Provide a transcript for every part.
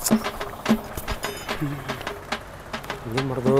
ಏನು ಮಾಡೋದು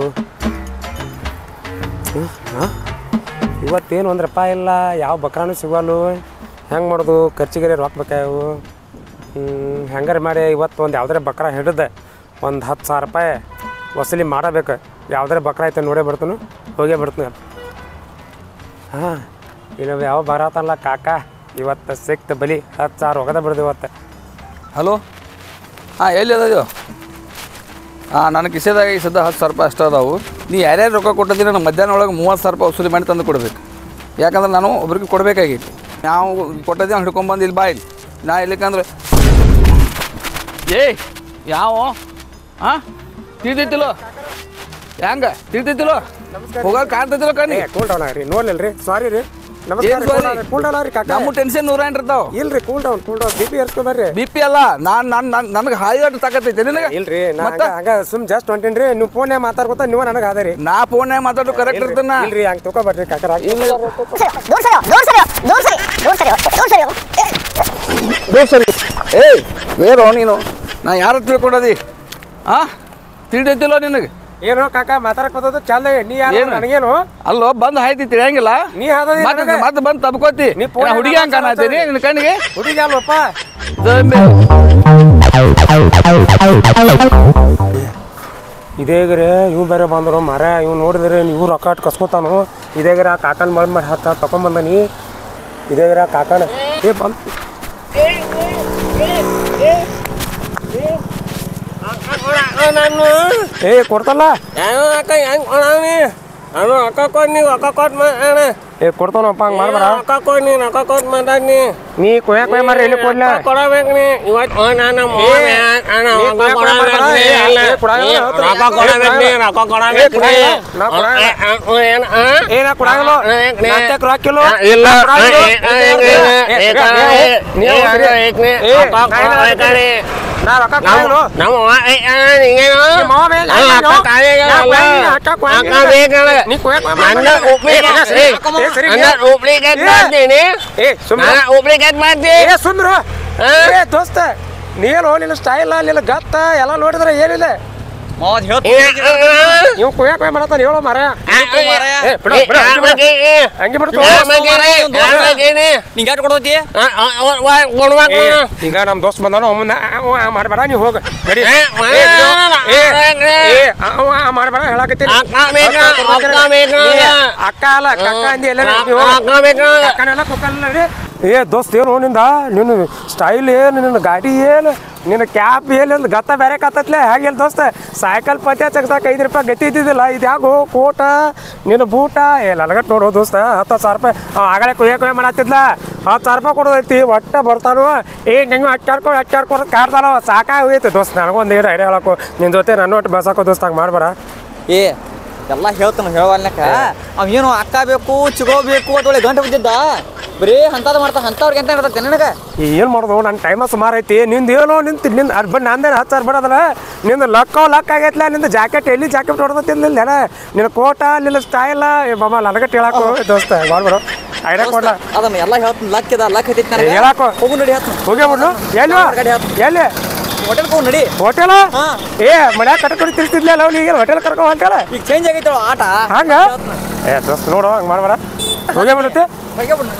ಹಾಂ ಇವತ್ತೇನು ಒಂದು ರೂಪಾಯಿ ಇಲ್ಲ ಯಾವ ಬಕ್ರಾನು ಸಿಗವಲ್ಲು ಹೆಂಗೆ ಮಾಡೋದು ಖರ್ಚಿಗೆ ರೊಕ್ಕ ಬೇಕಾವು ಹೆಂಗಾರೆ ಮಾಡಿ ಇವತ್ತು ಒಂದು ಯಾವ್ದಾರ ಬಕ್ರ ಹಿಡಿದೆ ಒಂದು ಹತ್ತು ಸಾವಿರ ರೂಪಾಯಿ ವಸೂಲಿ ಮಾಡಬೇಕು ಯಾವ್ದಾರ ಬಕ್ರ ಐತೆ ನೋಡೇ ಬರ್ತಾನು ಹೋಗೇ ಬರ್ತೀನಿ ಹಾಂ ಇನ್ನು ಯಾವ ಬರತ್ತಲ್ಲ ಕಾಕ ಇವತ್ತು ಸಿಕ್ತು ಬಲಿ ಹತ್ತು ಸಾವಿರ ಹೋಗದ ಬಿಡ್ದು ಇವತ್ತು ಹಲೋ ಹಾಂ ಎಲ್ಲಿ ಅದಾವು ಹಾಂ ನನ್ನ ಕಿಸೆದಾಗ ಈ ಸದ್ದ ಹತ್ತು ಸಾವಿರ ರೂಪಾಯಿ ಅಷ್ಟು ಅದಾವು ನೀ ಯಾರ್ಯಾರು ರೊಕ್ಕ ಕೊಟ್ಟಿದ್ದೀನಿ ನಾನು ಮಧ್ಯಾಹ್ನ ಒಳಗೆ ಮೂವತ್ತು ಸಾವಿರ ರೂಪಾಯಿ ವಸೂಲಿ ಮಾಡಿ ತಂದು ಕೊಡಬೇಕು ಯಾಕಂದ್ರೆ ನಾನು ಒಬ್ರಿಗೆ ಕೊಡಬೇಕಾಗಿತ್ತು ನಾವು ಕೊಟ್ಟದ್ದೆ ಹಿಡ್ಕೊಂಬಂದು ಇಲ್ಲಿ ಬಾ ಇಲ್ಲಿ ನಾ ಇಲ್ಲಿಕಂದ್ರೆ ಏಯ್ ಯಾವ ಹಾಂ ತಿಳಿತೈತಿಲೋ ಹೆಂಗ ತಿಳಿತೈತಿಲೋ ಹೋಗಾಗ ಕಾಣ್ತೈತಿಲೋ ಕಣ್ಣಿ ಏ ಕೂಲ್ ಡೌನ್ ಆಗ್ರಿ ನೋಡ್ಲಿಲ್ಲ ರೀ ಸಾರಿ ರೀ ಏನ್ sorry? ನಮಸ್ಕಾರ ಕೂಲ್ ಡೌನ್ ಆಗ್ರಿ ಕಾಕ ನಮ್ಮ ಟೆನ್ಷನ್ ನೂರ ಎಂಟು ಇರ್ತಾವ ಇಲ್ರಿ cool down cool down B P ಏರ್ಸ್ಕೊ ಬರ್ರಿ ಬಿ ಪಿ ಅಲ್ಲ ನಾನು ನಾನು ನನಗೆ ಹಾಯ್ದಾಟ ತಾಕತ್ತೈತೆ ನಿನಗೆ ಇಲ್ರಿ ನಾ ಮತ್ತೆ? ಹಂಗ ಹಂಗ ಸುಮ್ ಜಸ್ಟ್ ಹೊಂಟೇನ್ರಿ ನೀವು ಫೋನ್ಯಾಗ ಮಾತಾಡ್ಕೊತ ನೀವು ನನಗೆ ಅದ ನಾ ಫೋನ್ಯಾಗ ಮಾತಾಡೋ ಕರೆಕ್ಟ್ ಇರ್ತನ ಇಲ್ರಿ ಹಂಗೆ ತಗೋಬರ್ರಿ ಕಾಕರ ಏಯ್ ಬೇರೋ ನೀನು ನಾ ಯಾರು ತಿಳ್ಕೊಂಡದಿ ಆ ತಿಳಿದೈತಿಲ್ಲೋ ನಿನಗೆ ಏನೋ ಕಾಕ ಮಾತಾಡಕೋದು ಚಂದ ನೀ ಯಾರು ಏನು? ನನಗೇನು ಅಲ್ಲೋ ಬಂದು ಹಾಯ್ತಿ ತಿಳಿಯಂಗಿಲ್ಲ ನೀ ಹಾದದಿ ಮತ್ತೆ ನನಗೆ. ಮತ್ತೆ ಬಂದು ತಬ್ಕೋತಿ ನೀ phone ನಾ ಹುಡುಗಿ ಹಂಗ ಕಾಣತ್ತೀನಿ ನಿನ್ನ ಕಣ್ಣಿಗೆ ಹುಡುಗಿ ಅಲ್ವಪ್ಪ ದಂಬೆ. ಇದೇಗ್ರೆ ಇವು ಬೇರೆ ಬಂದರು ಮರ ಇವ್ ನೋಡಿದ್ರೆ ಇವು ರೊಕ್ಕ ಅಟ್ ಕಸ್ಕೊತಾನು ಇದೇಗ್ರೆ ಆ ಕಾಕನ ಮಳ್ ಮಾಡಿ ಹತ್ತ ತಕೊಂಬಂದನಿ ಇದೇಗ್ರೆ ಆ ಕಾಕನ ಏ ಬಂದ್ ನಾನು ಏ ಕೊಡ್ತಲ್ಲ ಯಾವ ಅಕ್ಕ ಹೆಂಗ್ ಕೊಡಾನಿ ನಾನು ಅಕ್ಕ ಕೊಡ್ ನೀವು ಅಕ್ಕ ಕೊಟ್ ಮಾಡ ಏ ಕೊಡ್ತಾನಪ್ಪ ಹಂಗೆ ಮಾಡ್ಬಾರ ಅಕ್ಕ ಕೊಡ್ ನೀನು ಅಕ್ಕ ಕೊಟ್ ಮಾತಾಡ್ನಿ ನೀ ಕೊಯ್ಯ ಕೊಯ್ಯ ಮಾರಿ ಎಲ್ಲಿ ಕೊಡ್ಲ ಕೊಡಬೇಕು ನೀ ಇವತ್ತು ನಾನು ನಾನು ನೀ ರೊಕ್ಕ ಕೊಡಕ್ ಕೊಡಬೇಕು ಮಾಡ್ಬೇಡ. ನೀ ಏ, ಅಲ್ಲ ಏ, ಕೊಡಂಗಿಲ್ಲ, ನೀ ಹೇಳ್ತೀನಿ. ರೊಕ್ಕ ಕೊಡಬೇಕು ನೀ ರೊಕ್ಕ ಕೊಡಬೇಕು ನೀ ಕೊಡಂಗಿಲ್ಲ, ನಾ ಕೊಡಂಗಿಲ್ಲ. ಏನು ಏ ನಾ ಕೊಡಂಗಿಲ್ಲ ನಾಷ್ಟಕ್ಕೆ ರೊಕ್ಕ ಇಲ್ಲ ಇಲ್ಲ ನಾ ಕೊಡಂಗಿಲ್ಲ. ಏ, ನಾ ರೊಕ್ಕ ಕೊಡಂಗಿಲ್ಲ. ನಮ್ಮ ಹಿಂಗೇನು ಮಾವ ಬೇಗ ನಮ್ಮ ಹಾಕ್ಯಾನು. ಅಕ್ಕ ಕಾಲಿಗೆ ನಾ ಅಲ್ಲ. ಕೊಡಂಗಿಲ್ಲ, ಅಕ್ಕ ಕೊಡಂಗಿಲ್ಲ. ಅಕ್ಕ ಬೇಕಲ್ಲ. ನೀ ಕೊಯ್ಯಕ್ ಬಾ, ನನ್ನ ಬಾ, ಬಾ. ಉಪ್ಪಿಗೆ- ಏ, ಏ, ಏ, ಸರಿ, ನನ್ನ ಉಪ್ಪಿಗೆ ಮಾಡ್ತೀನಿ ಏ ಸುಮ್ಮನೆ ನಾನು ಉಪ್ಪಿಗೆ ಮಾಡ್ತೀನಿ ಏ ಸುಮ್ರು ಹಾ? ಏ ದೋಸ್ತ ನೀನು ನಿನ್ನ ಸ್ಟೈಲ್ ನಿನ್ನ ಗತ್ತ ಎಲ್ಲ ನೋಡಿದ್ರೆ ಏನಿಲ್ಲ ನೀವು ಕುಯ್ಯಾಕ ಕುಯ್ಯ ಮಾಡತ್ತಾನ ಹೇಳೋ ಮರ ಏ ಬಿಡು ಬಿಡು ಹಂಗೆ ಬಿಡು. ಹಂಗೆ ಬಿಡ್ತು ನಿಂಗೆ ಯಾಕೆ ಕೊಡೋತಿ ಏ, ಈಗ ನಮ್ಮ ದೋಸ್ತ್ ಬಂದಾನ ಅವನ್ನ ಮಾಡಬೇಡ ನೀವು ಹೋಗ ನಡಿ ಏ, ಏ, ಬಿಡು. ಏ, ಏ, ಅವ ಮಾಡಬೇಡ ಹೇಳಕತ್ತೀನಿ ಅಕ್ಕ ಬೇಕಾ? ಅಕ್ಕ ಬೇಕಾ? ಏ, ಅಕ್ಕ ಅಲ್ಲ ಕಕ್ಕ ಅಂದಿ ಎಲ್ಲ ನೀವು ಅಕ್ಕನೆಲ್ಲ ಕುಕ್ಕಲ್ಲ ನಡಿ. ಏ ದೋಸ್ತ್ ಏನು ನಿಂದ ನಿನ್ನ ಸ್ಟೈಲ್ ಏನು ನಿನ್ನ ಗಾಡಿ ಏನು ನಿನ್ನ ಕ್ಯಾಪ್ ಏನು ಅಂದ್ ಗತ್ತ ಬೇರೆ ಕತ್ತತ್ಲೆ ಹೇಗಿಲ್ಲ ದೋಸ್ತ ಸೈಕಲ್ ಪತ್ಯ ಚಗ್ಸಾಕ ಐದು ರೂಪಾಯಿ ಗತಿ ಇದ್ದಿದ್ದಿಲ್ಲ ಇದು ಯಾಕೋ ಕೋಟ ನಿನ್ನ ಬೂಟ ಏ ನನಗಟ್ ನೋಡು ದೋಸ್ತ ಹತ್ತು ಸಾವಿರ ರೂಪಾಯಿ ಅವ ಆಗಲೇ ಕುಯ್ಯ ಕುಯ್ಯ ಮಾಡತ್ತಿದ್ಲ ಹತ್ತು ಸಾವಿರ ರೂಪಾಯಿ ಕೊಡೋದೈತಿ ಒಟ್ಟ ಬರ್ತಾನು ಏ ನಂಗೆ ಅಚ್ಚಾರ್ಕೊ ಅಚ್ಚಾರ್ಕೊ ಕಾಡ್ತಾನ ಸಾಕಾಗಿ ಹೋಯ್ತು ದೋಸ್ತ ನನಗೊಂದು ಏನು ಐಡಿಯಾ ಹೇಳಕ್ಕೋ ನಿನ್ನ ಜೊತೆ ನನ್ನ ಒಟ್ಟು ಬಸಾಕೋ ದೋಸ್ತ ಹಂಗೆ ಮಾಡ್ಬೇಡ ಏ ಎಲ್ಲ ಹೇಳ್ತಾನ ಹೇಳವಲ್ನಕ ಅವ್ ಏನು ಅಕ್ಕ ಬೇಕು ಚಿಗೋ ಬೇಕು ಅದೊಳ್ಳೆ ಗಂಟೆ ಬಿದ್ದಿದ್ದ ಬರೀ ಅಂತದ ಮಾಡ್ತಾ ಅಂತವ್ರಿಗೆ ಅಂತ ಇರ್ತೈತೆ ನಿನಗೆ ಏನು ಮಾಡೋದು ನನ್ನ ಟೈಮ ಸುಮಾರು ಐತಿ ನಿಂದು ಏನೋ ನಿಂತು ನಿಂದು ಅದು ಬಂದು ನಂದೇನು ಹತ್ತು ಸಾವಿರ ಬಿಡೋದಲ್ಲ ನಿಂದು ಲಕ್ಕೋ ಲಕ್ ಆಗೈತ್ಲ ನಿಂದು ಜಾಕೆಟ್ ಎಲ್ಲಿ ಜಾಕೆಟ್ ಹೊಡೆದಿಲ್ಲ ಏನ ನಿನ್ನ ಕೋಟ ನಿನ್ನ ಸ್ಟೈಲ ಬಾಮ ನನಗಟ್ಟು ಹೇಳಾಕೋ ದೋಸ್ತ ಮಾಡ್ಬಿಡು ಐಡಿಯಾ ಕೊಡ್ಲ ಅದನ್ನ ಎಲ್ಲ ಹೇಳ್ತೀನಿ ಲಕ್ ಇದ ಲಕ್ ಐತಿ ನನಗೆ ಹೇಳಾಕೋ ಹೋಗು ನಡಿ ಹೇಳ್ತೀನಿ ಹೋಗಿ ಬಿಡು ಎಲ್ಲಿ ಗಾಡಿ ಹತ್ತು. ಎಲ್ಲಿ ಹೋಟೆಲ್ ಹೋಗಿ ನಡಿ ಹೋಟೆಲ ಹಾ. ಏ ಮನ್ಯಾಗ ಕಟ್ಕೊಂಡು ತಿರ್ತಿದ್ಲ ಅಲ್ಲ ನೀಗ ಹೋಟೆಲ್ ಕರ್ಕೊ ಹೊಂಟಲ್ಲ ಈಗ ಚೇಂಜ್ ಆಗೈತೆ ಆಟ ಹಂಗ ಏ ದೋಸ್ತ ನೋಡು ಹಂಗೆ ಮಾಡ್ಬೇಡ ಹೋಗಿ ಬಿಡುತ್ತೆ ಹೋಗೇ ಬಿಡು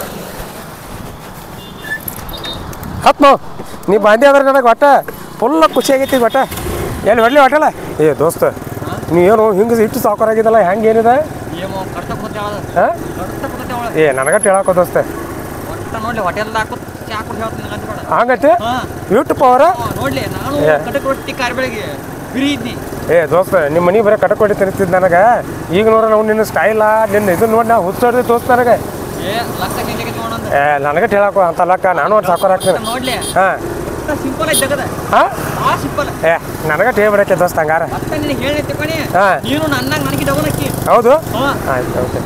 ಹತ್ ನೋ ನೀ ಬಂದಿ ಅದ್ರ ನನಗೆ ಒಟ್ಟ ಫುಲ್ಲ ಖುಷಿ ಆಗೈತಿ ಒಟ್ಟ ಎಲ್ಲಿ ಹೊಡ್ಲಿ ಹೊಟ್ಟಲ್ಲ ಏ ದೋಸ್ತ ನೀ ಏನು ಹಿಂಗೆ ಇಟ್ಟು ಸಾವುಕಾರಾಗಿದ್ದಲ್ಲ ಹೆಂಗೆ ಏನಿದೆ ಏಮೋ ಕಟ್ಟ ಕೂತೆ ಹಾಂ ಕಟ್ಟ ಕೂತೆ ಅವಳ ಏ ನನಗಟ್ಟು ಹೇಳಾಕೋ ದೋಸ್ತ ಒಟ್ಟ ನೋಡ್ಲಿ ಹೋಟೆಲ್ ಹಾಕೋತ್ ಚಾ ಕೊಟ್ಟು ಹೇಳ್ತೀನಿ ನನಗೆ ಬೇಡ ಹಂಗತ್ತೆ ಹಾ ಇಟ್ಟು ಪವರ ಹಾ, ನೋಡ್ಲಿ ನಾನು ಏ. ಕಟಕ್ ರೊಟ್ಟಿ ಕಾರ್ ಬೆಳಗ್ಗೆ ಬಿರಿ ಇದ್ನಿ ಏ ದೋಸ್ತ ನಿಮ್ಮ ಮನೆ ಬರೀ ಕಟಕೊಡಿ ತಿನ್ನಿಸ್ತಿದ್ ನನಗೆ ಈಗ ನೋಡ ನಾವು ನಿನ್ನ ಸ್ಟೈಲ ನಿನ್ನ ಇದು ನೋಡಿ ನಾ ಹುಚ್ಚಾಡ್ದೆ ದೋಸ್ತ ನನಗೆ ಏ ಲಕ್ಕ ಚೇಂಜ್ ಆಗೈತೆ ನೋಡಂದ ಏ ನನಗಟ್ಟು ಹೇಳಾಕೋ ಅಂತ ಲಕ್ಕ ನಾನು ಒಂದು ಸಾಕೋರ್ ಹಾಕ್ತೀನಿ ನೋಡ್ಲಿ ಹಾಂ ಸಿಂಪಲ್ ಐತೆ ಜಗದ ಹಾಂ ಆ ಸಿಂಪಲ್ ಏ ನನಗಟ್ಟು ಹೇಳ್ಬಿಡಕ್ಕೆ ದೋಸ್ತ ಹಂಗಾರ ಮತ್ತೆ ನಿನಗೆ ಹೇಳಿ ತಿಳ್ಕೊಣಿ ಹಾ. ನೀನು ನನ್ನಂಗೆ ನನಗೆ ಡವನಕ್ಕಿ ಹೌದು ಹಾ ಆಯ್ತು ಓಕೆ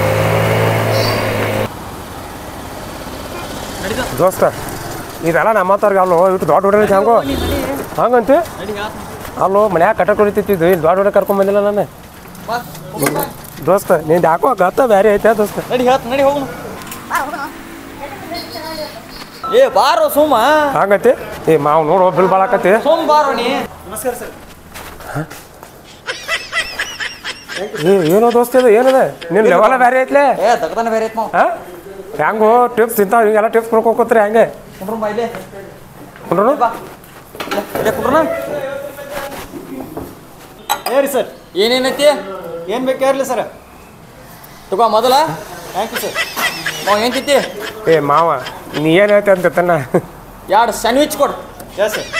ನಡಿದ ದೋಸ್ತ ಇದೆಲ್ಲ ನಮ್ಮ ಹತ್ತವ್ರಿಗೆ ಅಲ್ಲೋ ಇಟ್ಟು ದೊಡ್ಡ ಹುಡುಗ ಹಂಗೋ ನಡಿ ನಡಿ ಹಂಗಂತಿ ನಡಿ ಹೇಳ್ತೀನಿ ಅಲ್ಲೋ ಮನ್ಯಾಗ ಕಟ್ಟ ಕುಡಿತಿದ್ದು ಇಲ್ಲಿ ದೊಡ್ಡ ಹುಡುಗ ಕರ್ಕೊಂಡ್ ಬಂದಿಲ್ಲ ನಾನು ಬಾ ಹೋಗು ಬಾ. ದೋಸ್ತ ನೀನು ಯಾಕೋ ಗತ್ತ ಬೇರೆ ಐತೆ ದೋಸ್ತ ನಡಿ ಹೇಳ್ತೀನಿ ನಡಿ ಹೋಗುನು ಏ ಬಾರೋ ಸುಮ್ಮ ಹಂಗತಿ ಏ ಮಾವು ನೋಡು ಬಿಲ್ ಬಾಳಕತಿ ಸೋಮ್ ಬಾರೋ ನೀ ಏ ಏನೋ ದೋಸ್ತ ಇದು ಏನದ ನಿನ್ ಲೆವೆಲ ಬೇರೆ ಐತ್ಲೆ ಏ ದಗದನ ಬೇರೆ ಐತ್ ನಾವು ಹಾ ಹೆಂಗೋ ಟಿಪ್ಸ್ ತಿಂತಾವ ಹಿಂಗೆಲ್ಲ ಟಿಪ್ಸ್ ಕೊಡ್ಕೋತ್ರಿ ಹಂಗೆ ಕುಂಡ್ರು ಬಾ ಇಲ್ಲೇ ಕುಂಡ್ರು ಬಾ ಇಲ್ಲೇ, ಇಲ್ಲೇ ಕುಂಡ್ರನ ಹೇಳಿ ಸರ್ ಏನೇನೈತಿ ಏನು ಬೇಕಾಗಿರಲಿ ಸರ್ ತಗೋ ಮೊದಲ ಥ್ಯಾಂಕ್ ಯು ಸರ್ ನಾವು ಏನ್ ತಿಂತಿ ಏ ಮಾವ ನೀ ಏನು ಹೇಳ್ತಿ ಅಂತ ತನ್ನ ಎರಡು ಸ್ಯಾಂಡ್ವಿಚ್ ಕೊಡು ಎಸ್ ಸರ್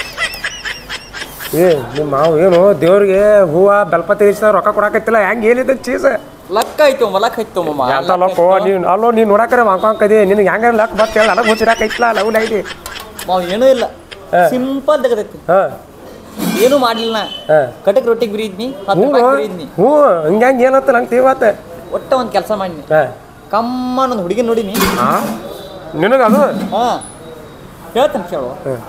ಏ ನಿಮ್ಮ ಮಾವು ಏನು ದೇವ್ರಿಗೆ ಹೂವ ಬೆಲ್ಪತಿ ಇಷ್ಟ ರೊಕ್ಕ ಕೊಡಕತ್ತಿಲ್ಲ ಹೆಂಗೆ ಏನಿದೆ ಚೀಸ್ ಲಕ್ಕ ಐತು ಲಕ್ಕ ಐತು ಮಮ್ಮ ಎಂತ ಲಕ್ಕೋ ನೀನು ಅಲ್ಲೋ ನೀನು ನೋಡಕ್ರೆ ಮಾಂಕಂಕದಿ ನಿನಗೆ ಹೆಂಗ ಲಕ್ ಬತ್ ಹೇಳಿ ನನಗೆ ಹುಚ್ಚಿರಾಕೈತಿಲ್ಲ ಲವ್ ಐತಿ ಮಾವು ಏನೂ ಇಲ್ಲ ಹಾ. ಸಿಂಪಲ್ ತೆಗದೈತಿ ಹಾಂ ಏನು ಮಾಡ್ಲಿಲ್ಲ ನಾ ಹಾಂ ಕಟಕ್ ರೊಟ್ಟಿಗೆ ಬಿರಿದ್ನಿ ಹತ್ತು ಹ್ಞೂ ರೂಪಾಯಿ ಬಿರಿದ್ನಿ ಹ್ಞೂ ಹಂಗೆ ಹೆಂಗೆ ಏನತ್ತ ನಂಗೆ ತೀವತ್ತ ಒಟ್ಟ ಒಂದು ಕೆಲಸ ಮಾಡಿನಿ ಹಾಂ ಕಮ್ಮನ ಒಂದು ಹುಡುಗಿ ನೋಡಿನಿ ಹಾಂ ನಿನಗೆ ಅದು ಹಾ ಹೇಳ್ತೇನೆ ಕೇಳು ಹಾಂ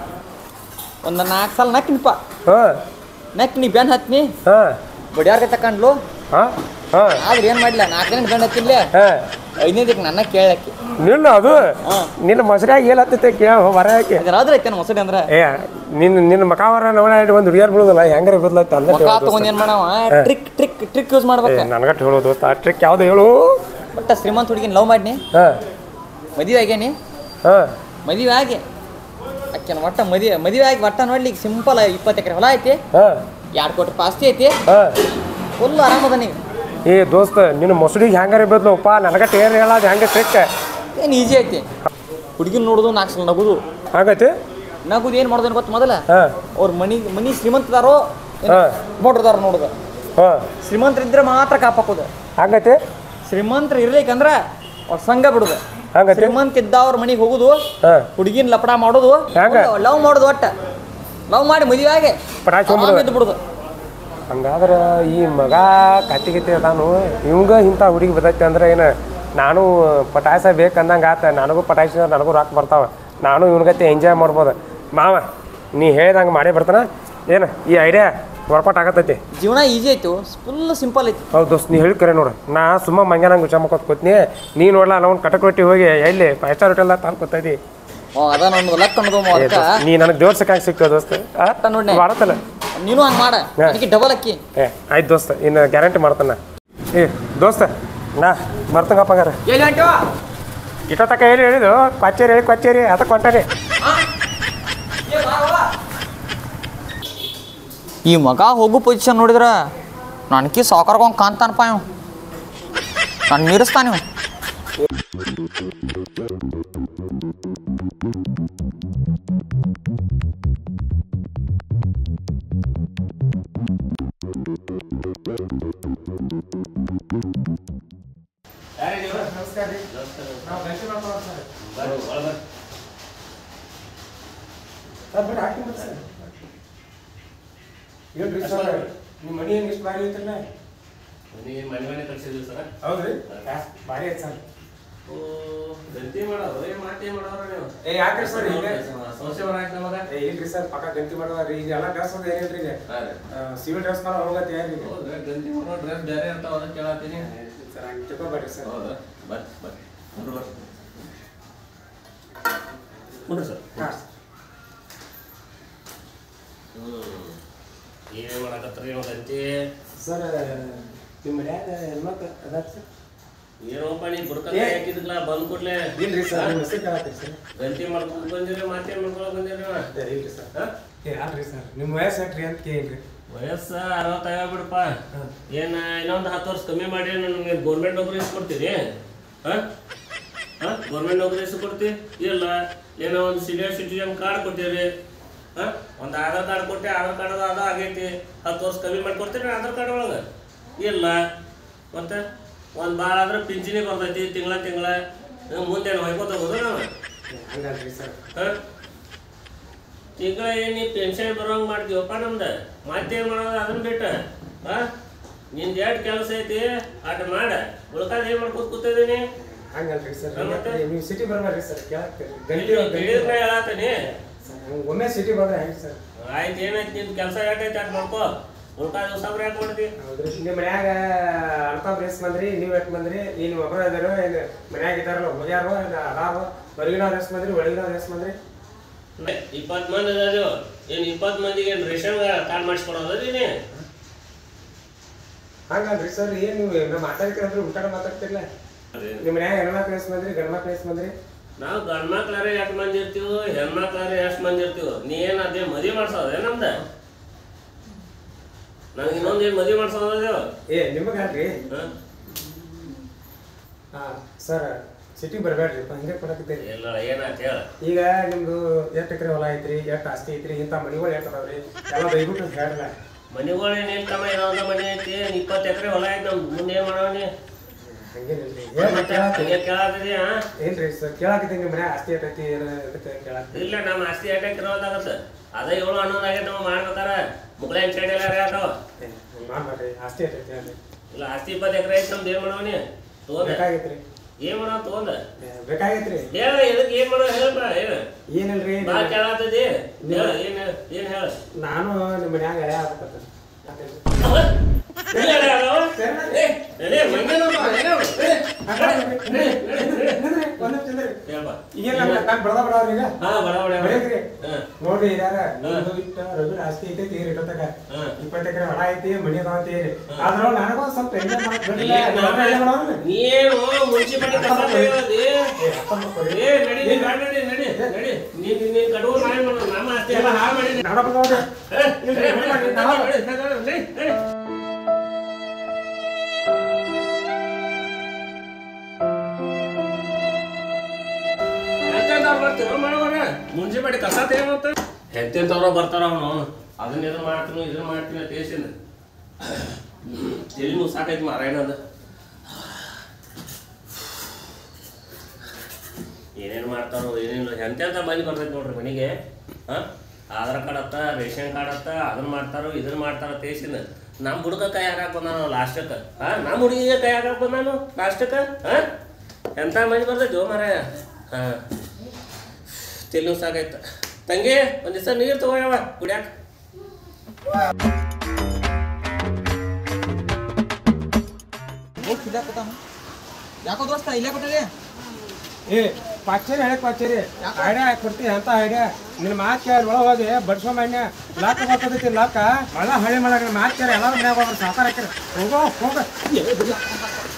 ಒಂದು ನಾಲ್ಕು ಸಲ ನಕ್ನಿಪ್ಪ ಹಾಂ ನಕ್ ನೀ ಬೆನ್ ಹತ್ನಿ ಹಾಂ ಬಡಿಯಾರ್ಗೆ ತಕೊಂಡ್ಲು ಹಾಂ ಹಾಂ ಆದ್ರೆ ಏನು ಮಾಡಿಲ್ಲ ನಾಲ್ಕು ದಿನ ಬೆನ್ ಹತ್ತಿಲ್ಲ ಹಾಂ ಐದನೇದಕ್ಕೆ ನನ್ನ ಕೇಳಕ್ಕೆ ನಿನ್ನ ಅದು ಹಾ. ನಿನ್ನ ಮೊಸರಾಗಿ ಏಲತ್ತೈತೆ ಕೇಳ ಹೊರ ಹಾಕಿ ಅದ್ರಾದ್ರೆ ಐತೇನು ಮೊಸಡಿ ಅಂದ್ರೆ ಏ ನಿನ್ನ ನಿನ್ನ ಮಕಾವರ ನೋಡಿ ಒಂದು ಹುಡುಗಿಯರ್ ಬೀಳುದಿಲ್ಲ ಹೆಂಗಾರ ಬಿದ್ಲತ್ತ ಅಂದ ಮುಖ ತಗೊಂಡ್ ಏನ್ ಮಾಡವ ಟ್ರಿಕ್ ಟ್ರಿಕ್ ಟ್ರಿಕ್ ಯೂಸ್ ಮಾಡ್ಬೇಕ ನನಗಟ್ಟು ಹೇಳೋದು ದೋಸ್ತ ಆ ಟ್ರಿಕ್ ಯಾವ್ದು ಹೇಳು ಒಟ್ಟ ಶ್ರೀಮಂತ ಹುಡುಗಿನ ಲವ್ ಮಾಡಿನಿ ಹಾಂ ಮದುವೆ ಆಗ್ಯಾನಿ ಹಾಂ ಮದುವೆ ಆಗಿ ಅಕ್ಕನ ಒಟ್ಟ ಮದುವೆ ಮದುವೆ ಆಗಿ ಒಟ್ಟ ನೋಡ್ಲಿಕ್ಕೆ ಸಿಂಪಲ್ ಇಪ್ಪತ್ತು ಎಕರೆ ಹೊಲ ಐತಿ ಹಾಂ ಎರಡು ಕೋಟಿ ರೂಪಾಯಿ ಆಸ್ತಿ ಐತಿ ಹಾಂ ಫುಲ್ ಆರಾಮದ ನೀವು ಏ ದೋಸ್ತ ನಿನ್ನ ಮೊಸಡಿಗೆ ಹೆಂಗಾರ ಬಿದ್ಲಪ್ಪ ನನಗಟ್ಟು ಏನು ಹೇಳೋದು ಹೆಂಗೆ ಟ್ರಿಕ್ ಏನು ಈಜಿ ಐತಿ ಹುಡುಗಿನ ನೋಡುದು ನಾಲ್ಕು ಸಲ ನಗುದು ಹಂಗೈತಿ ನಗುದು ಏನು ಮಾಡೋದು ಗೊತ್ತ ಮೊದಲ ಹಾಂ ಅವ್ರ ಮನಿ ಮನಿ ಶ್ರೀಮಂತದಾರೋ ಹಾ. ಬೋಟ್ರದಾರ ನೋಡುದು ಹಾಂ ಶ್ರೀಮಂತರಿದ್ರೆ ಮಾತ್ರ ಕಾಪಾಕೋದು ಹಂಗೈತಿ ಶ್ರೀಮಂತರು ಇರ್ಲಿಕ್ಕಂದ್ರ ಅವ್ರ ಸಂಘ ಬಿಡುದು ಹಂಗೈತಿ ಶ್ರೀಮಂತ ಇದ್ದವ್ರ ಮನಿಗೆ ಹೋಗುದು ಹಾಂ ಹುಡುಗಿನ ಲಪಡ ಮಾಡೋದು ಹ್ಯಾಂಗ? ಲವ್ ಮಾಡೋದು ಒಟ್ಟ ಲವ್ ಮಾಡಿ ಮದುವೆ ಆಗಿ ಪಟಾಕಿ ಹೋಗ್ಬಿಡು. ಆರಾಮ್ ಇದ್ದು ಬಿಡುದು ಹಂಗಾದ್ರೆ ಈ ಮಗ ಕತ್ತಿ ಗಿತ್ತಿ ಅದಾನು ಇವಂಗ ಇಂಥ ಹುಡುಗಿ ಬದೈತಿ ಅಂದ್ರೆ ಏನು ನಾನು ಪಟಾಯ್ಸ ಬೇಕಂದಂಗೆ ಆತ ನನಗೂ ಪಟಾಯ್ಸಿದ್ರೆ ನನಗೂ ರೊಕ್ಕ ಬರ್ತಾವ ನಾನು ಇವನ್ಗತ್ತೆ ಎಂಜಾಯ್ ಮಾಡ್ಬೋದು ಮಾವ ನೀ ಹೇಳ್ದಂಗೆ ಮಾಡೇ ಬರ್ತಾನ ಏನು ಈ ಐಡಿಯಾ ವರ್ಕೌಟ್ ಆಗತ್ತೈತಿ ಜೀವನ ಈಜಿ ಆಯ್ತು ಫುಲ್ ಸಿಂಪಲ್ ಐತಿ ಹೌದು ದೋಸ್ತ್ ನೀ ಹೇಳಿ ಕರೆ ನೋಡು ನಾ ಸುಮ್ಮ ಮಂಗ್ಯಾನಂಗೆ ವಿಚಾರ ಮಾಡ್ಕೊತ ಕೂತ್ನಿ ನೀ ನೋಡ್ಲಾ ನಾವು ಕಟಕ್ ರೊಟ್ಟಿ ಹೋಗಿ ಎಲ್ಲಿ ಫೈವ್ ಸ್ಟಾರ್ ಹೋಟೆಲ್ ತಾನು ಕೂತೈತಿ ಓ ಅದ ನಮ್ದು ಲಕ್ ಅನ್ನೋದು ಏ ಅದಕ್ಕ ದೋಸ್ತ್, ನೀ ನನಗೆ ದೇವ್ರ ಸಿಕ್ಕಂಗೆ ಸಿಗ್ತೇವೆ ದೋಸ್ತ ಅಟ್ಟ ನೋಡ್ನೆ. ಮಾಡತ್ತಲ್ಲ ನೀನು ಹಂಗ್ ಮಾಡ ಹಾ. ಅದಕ್ಕೆ ಡಬಲ್ ಅಕ್ಕಿ ಏ ಆಯ್ತು ದೋಸ್ತ ಇನ್ನು ಗ್ಯಾರಂಟಿ ಮಾಡ್ತಾನ ಏ ದೋಸ್ತ ನಾ ಬರ್ತಂಗಪ್ಪ ಹಂಗಾರ ಎಲ್ಲಿ ಹೊಂಟವ ಇಟ್ಟತಕ್ಕ ಹೇಳಿ ಹೇಳಿದು ಕೊಚ್ಚೇರಿ ಹೇಳಿ ಕೊಚ್ಚೇರಿ ಅದ ಕೊಟ್ಟಾರಿ ಈ ಮಗ ಹೋಗು ಪೊಸಿಷನ್ ನೋಡಿದ್ರ ನನಗೆ ಸಾವುಕಾರ್ಗೊಂದು ಕಾಂತಾನಪ್ಪ ಇವ್ ನಾನು ಮೀರಿಸ್ತಾನ ಇವ್ ಹೇಳ್ರಿ ಸರ್ ನಿಮ್ಮ ಮನಿ ಏನು ಇಷ್ಟು ಭಾರಿ ಐತಲ್ಲ ನೀವು ಮನೆ ಮನೆ ಕಳ್ಸಿದ್ರಿ ಸರ ಹೌದ್ರಿ ಭಾರಿ ಐತೆ ಸರ್ ಓ ಗಂತಿ ಮಾಡೋರು ಏನ್ ಮಾತಿ ಮಾಡೋರು ನೀವು ಏ ಯಾಕ್ರಿ ಸರ್ ಈಗ ಸಮಸ್ಯೆ ಬರಾಕ್ ನಮಗ ಏ ಇಲ್ರಿ ಸರ್ ಪಕ್ಕ ಗಂತಿ ಮಾಡೋದ್ರಿ ಈಗ ಎಲ್ಲ ಡ್ರೆಸ್ ಅದು ಏನಿಲ್ರಿ ಈಗ ಹಾ ರೀ. ಸಿವಿಲ್ ಡ್ರೆಸ್ ಮಾಡೋ ಹೋಗತ್ತೆ ಯಾರು ಈಗ ಹೌದ್ರಾ ಗಂತಿ ಮಾಡೋ ಡ್ರೆಸ್ ಬೇರೆ ಇರ್ತಾವ ಅದನ್ನ ಕೇಳತ್ತೀನಿ ಸರ್ ಹಂಗೆ ತಿಳ್ಕೊಬೇಡ್ರಿ ಸರ್ ಹೌದಾ ಬರ್ರಿ ಬರ್ರಿ ಕುಂಡ್ರು ಬರ್ರಿ ಕುಂಡ್ರಿ ಸರ್ ಹಾಂ ಹ್ಮ್ ಏನ್ ಮಾಡಕತ್ರಿ ನೀವು ಗಂತಿ ಸರ್ ನಿಮ್ಮ ಮನ್ಯಾಗ ಹೆಣ್ಮಕ್ಳು ಅದಾರ ಸರ್ ಏನೋಪ್ಪ ನೀ ಬುರ್ಕ ಏ. ಹಾಕಿದ್ರಲ್ಲ ಬಂದ್ ಕೂಡ್ಲೆ ಇಲ್ರಿ ಸರ್ ನಿಮ್ಮ ಹೆಸರು ಕೇಳತ್ತೀರಿ ಸರ್ ಗಂತಿ ಮಾಡ್ಕೊಂಡ್ ಬಂದಿರಿ ಮಾತೇನ್ ಮಾಡ್ಕೊಳಕ್ ಬಂದಿರಿ ಏ, ಇಲ್ರಿ ಸರ್ ಹಾ ಏ ಅಲ್ರಿ ಸರ್ ನಿಮ್ಮ ವಯಸ್ಸು ಯಾಕ್ರಿ ಅಂತ ಕೇಳಿರಿ ವಯಸ್ಸ ಅರವತ್ತೈವ ಬಿಡಪ್ಪ ಏನ ಇನ್ನೊಂದು ಹತ್ತು ವರ್ಷ ಕಮ್ಮಿ ಮಾಡಿ ನಮಗೆ ಗೌರ್ಮೆಂಟ್ ನೌಕರಿ ಇಸ್ಕೊಡ್ತೀರಿ ಹಾಂ ಹಾಂ ಗೌರ್ಮೆಂಟ್ ನೌಕರಿ ಇಸ್ಕೊಡ್ತಿ ಇಲ್ಲ ಏನೋ ಒಂದು ಸೀನಿಯರ್ ಸಿಟಿಜನ್ ಕಾರ್ಡ್ ಕೊಟ್ಟಿರಿ ಹಾಂ ಒಂದು ಆಧಾರ್ ಕಾರ್ಡ್ ಕೊಟ್ಟೆ ಆಧಾರ್ ಕಾರ್ಡ್ ಅದು ಅದು ಆಗೈತಿ ಹತ್ತು ವರ್ಷ ಕಮ್ಮಿ ಮಾಡಿ ಕೊಡ್ತೀರಿ ಆಧಾರ್ ಕಾರ್ಡ್ ಒಳಗೆ ಇಲ್ಲ ಮತ್ತೆ ಒಂದು ಭಾಳ ಆದ್ರೆ ಪಿಂಚಣಿ ಬರ್ತೈತಿ ತಿಂಗಳ ತಿಂಗಳ ಮುಂದೆ ಹೊಯ್ಕೋತ ಹೋಗೋದು ನಾವು ಹಂಗಲ್ರಿ ಸರ್ ಹಾಂ ತಿಂಗಳ ನೀ ಪೆನ್ಷನ್ ಬರೋಂಗ್ ಮಾಡ್ತೀವಪ್ಪ ನಮ್ದು ಮತ್ತೇನ್ ಮಾಡೋದು ಅದನ್ನ ಬಿಟ್ಟ ಹಾ ನಿಂದ ಎರಡು ಕೆಲಸ ಐತಿ ಆಟ ಮಾಡ ಉಳ್ಕಾದ ಏನ್ ಮಾಡ್ಕೊತ ಕೂತಿದೀನಿ ಹಂಗಲ್ರಿ ಸರ್ ಹಾ, ಮತ್ತೆ? ನೀವು ಸಿಟಿ ಬರ್ಬೇಡ್ರಿ ಸರ್ ಕೇಳತ್ತೀರಿ ಗಂಟಿ ತಿಳಿದ್ರೆ ಹೇಳತ್ತೀನಿ ಸರ್ ಒಮ್ಮೆ ಸಿಟಿ ಬಂದ್ರೆ ಹೆಂಗೆ ಸರ್ ಆಯ್ತು ಏನೈತಿ ನಿಂದ ಕೆಲಸ ಏಟೈತಿ ಅಟ್ ಮಾಡ್ಕೋ ಉಳ್ಕಾದ ದಿವಸ ಯಾಕೆ ಮಾಡ್ತಿ ಹೌದ್ರಿ ನಿಮ್ಮ ಮನ್ಯಾಗ ಅರ್ಥ ಬೇಸ್ ಬಂದ್ರಿ ನೀವು ಎಷ್ಟು ಬಂದ್ರಿ ನೀವು ಒಬ್ಬರ ಇದಾರೋ ಏನು ಮನ್ಯಾಗ ಇದ್ದಾರಲ್ಲ ಹೋಗ್ಯಾರೋ ಏನು ಅದಾರೋ ಹೊರಗಿನವ್ರು ಎಷ್ಟು ಮಂದ್ರಿ ಒಳಗಿನವ್ರು ಎಷ್ಟು ಮಂದ್ರಿ ಇಪ್ಪತ್ತು ಮಂದಿ ಅದಾರು ಏನು ಇಪ್ಪತ್ತು ಮಂದಿಗೆ ಏನು ರೇಷನ್ ಕಾರ್ಡ್ ಮಾಡಿಸ್ಕೊಡೋದೀನಿ ಹಂಗಲ್ರಿ ಸರ್ ಏನ್ ನೀವು ನಾ ಮಾತಾಡ್ತೀರಂದ್ರೆ ಊಟ ಮಾತಾಡ್ತಿರ್ಲ ನಿಮ್ಮ ಮನ್ಯಾಗ ಹೆಣ್ಮಕ್ಳು ಎಷ್ಟು ಮಂದ್ರಿ ಗಂಡ್ಮಕ್ಳು ಎಷ್ಟು ಮಂದ್ರಿ ನಾವು ಗಂಡ್ ಮಕ್ಳಾರೆ ಎಷ್ಟು ಮಂದಿ ಇರ್ತೀವೋ ಹೆಣ್ಮಕ್ಳಾರೆ ಎಷ್ಟು ಮಂದಿ ಇರ್ತೀವೋ ನೀ ಏನು ಅದೇ ಮದುವೆ ಮಾಡ್ಸೋದೇ ನಮ್ದ ನನಗೆ ಇನ್ನೊಂದು ಏನು ಮದುವೆ ಮಾಡ್ಸೋದೇವ ಏ ನಿಮಗಲ್ರಿ ಹಾಂ ಹಾ ಸರ್ ಸಿಟಿಗೆ ಬರಬೇಡ್ರಿ ಹಂಗೆ ಕೊಡಕತ್ತೀರಿ ಇಲ್ಲ ಏನಾಯ್ತು ಹೇಳ ಈಗ ನಿಮ್ದು ಎಷ್ಟು ಎಕರೆ ಹೊಲ ಐತ್ರಿ ಎಷ್ಟು ಆಸ್ತಿ ಐತ್ರಿ ಇಂಥ ಮನಿಗಳು ಎಷ್ಟು ಅದಾವ್ರಿ ಎಲ್ಲ ದಯವಿಟ್ಟು ಹೇಳ್ರಲ್ಲ ಮನೆಗಳು ಏನು ತಮ್ಮ ಇನ್ನೊಂದು ಮನೆ ಐತಿ ಇಪ್ಪತ್ತು ಎಕರೆ ಹೊಲ ಐತಿ ನಮ್ದು ಮುಂದೆ ಏನು ಮಾಡೋನಿ ಹಂಗೇನಿಲ್ರಿ ಹೇಳ್ರಿ ಕೇಳತ್ತೀನಿ ಹಂಗೆ ಕೇಳಾತಿದ್ಯಾ ಏನ್ರಿ ಸರ್ ಕೇಳಾಕತ್ತೀನಿ ನಿಮ್ಮ ಮನ್ಯಾಗ ಆಸ್ತಿ ಎಷ್ಟೈತಿ ಏನು ಅದಕ್ಕೆ ಕೇಳತ್ತೀನಿ ಇಲ್ಲ ನಮ್ಮ ಆಸ್ತಿ ಯಾಕೆ ಇರೋದಾಗತ್ತೆ ಅದೇ ಏಳು ಹನ್ನೊಂದು ಆಗೈತೆ ನಾವು ಮಾಡ್ಬೇಕಾರ ಮುಗ್ಳೆ ಸೈಡ್ ಎಲ್ಲ ಯಾಕವ ಮಾಡ್ಬೇಡ್ರಿ ಆಸ್ತಿ ಎಷ್ಟೈತಿ ಹೇಳ್ರಿ ಇಲ್ಲ ಆಸ್ತಿ ಇಪ್ಪತ್ತು ಎಕರೆ ಐತಿ ನಮ್ದು ಏನು ಮಾಡೋನಿ ತೊಗೊಂಡ ಬೇಕಾಗೈತ್ರಿ ಏನು ಮಾಡೋ ತೊಗೊಂಡ ಏ, ಬೇಕಾಗೈತ್ರಿ ಹೇಳ ಇದಕ್ಕೆ ಏನು ಮಾಡೋ ಹೇಳಪ್ಪ ಹೇಳ ಏನಿಲ್ರಿ ಬಾ ಕೇಳಾತದಿ ಹೇಳ ಏನು ಏನು ಹೇಳ ನಾನು ನಿಮ್ಮ ಮನ್ಯಾಗ ಎಳೆ ಆಗ್ಬೇಕಂತ ನೋಡ್ರಿ ಇದಾರ ನಿಮ್ದು ಇಟ್ಟ ರಘು ಆಸ್ತಿ ಐತೈತಿ ಇಟ್ಟತಕ ಇಪ್ಪತ್ತು ಎಕರೆ ಹೊಲ ಐತಿ ಮನಿ ಅದಾವ ಅಂತೀರಿ ಅದ್ರೊಳಗೆ ನನಗೂ ಸ್ವಲ್ಪ ಎಂಜಾಯ್ ಮಾಡಕ್ ಬಿಡ್ರಿ ನೀನು ಮುನ್ಸಿಪಾಲಿಟಿ ಕಸ ತೆಗೆಯೋದಿ ಏ ನಡಿ ನೀ ಬ್ಯಾಡ ನಡಿ ನಡಿ ನಡಿ ನೀನ್ ನೀನ್ ಕಡುವು ಮಾಡಿ ಮಾಡು ನಮ್ಮ ಆಸ್ತಿ ಎಲ್ಲ ಹಾಳು ಮಾಡಿ ನೋಡ್ರಿ ಮುನ್ಸಿಪಾಲಿಟಿ ಕಸ ತೆಗೆಯಂತ ಎಂತೆಂತವ್ರ ಬರ್ತಾರ ಅವನು ಅದನ್ನ ಇದನ್ನ ಮಾಡ್ತೀನಿ ಇದನ್ನ ಮಾಡ್ತೀನಿ ಅಂತ ಹೇಸಿನ ಎಲ್ಲಿ ಸಾಕೈತಿ ಮಾರಾಯಣದ ಏನೇನು ಮಾಡ್ತಾರೋ ಏನೇನು ಎಂತೆಂತ ಮಂದಿ ಬರ್ತೈತಿ ನೋಡ್ರಿ ಮನೆಗೆ ಹಾಂ ಆಧಾರ್ ಕಾರ್ಡ್ ಅತ್ತ ರೇಷನ್ ಕಾರ್ಡ್ ಅತ್ತ ಅದನ್ನ ಮಾಡ್ತಾರೋ ಇದನ್ನ ಮಾಡ್ತಾರೋ ತೇಸಿನ ನಮ್ಮ ಹುಡುಗ ಕೈ ಹಾಕಕ್ ಬಂದಾನು ಲಾಸ್ಟಕ್ಕೆ ಹಾಂ ನಮ್ಮ ಹುಡುಗಿಗೆ ಕೈ ಹಾಕಕ್ ಬಂದಾನು ಲಾಸ್ಟಕ್ಕೆ ಹಾಂ ಎಂಥ ಮಂದಿ ಬರ್ತೈತಿ ಜೋ ಮಾರಾಯ ಹಾಂ ತೆಲು ಸಾಕಾಯ್ತ ತಂಗಿ ಒಂದು ದಿವಸ ನೀರು ತಗೋಯವ ಕುಡ್ಯಾಕ ಯಾಕೋ ದೋಸ್ತ ಇಲ್ಲೇ ಕೊಟ್ಟರಿ ಏ ಪಾಚೇರಿ ಹೇಳಕ್ ಪಾಚೇರಿ ಐಡಿಯಾ ಕೊಡ್ತಿ ಅಂತ ಐಡಿಯಾ ನಿನ್ನ ಮಾತು ಕೇಳಿ ಒಳಗೆ ಹೋಗಿ ಬಡ್ಸೋ ಮಣ್ಣ ಲಾಕ್ ಬರ್ತದೈತಿ ಲಾಕ ಮಳ ಹಳೆ ಮಳ ಮಾತು ಕೇಳಿ ಎಲ್ಲಾರು ಮನ್ಯಾಗ ಹೋಗ್ರಿ ಸಾಕಾರ ಹಾಕಿರಿ ಹೋಗೋ ಹೋಗ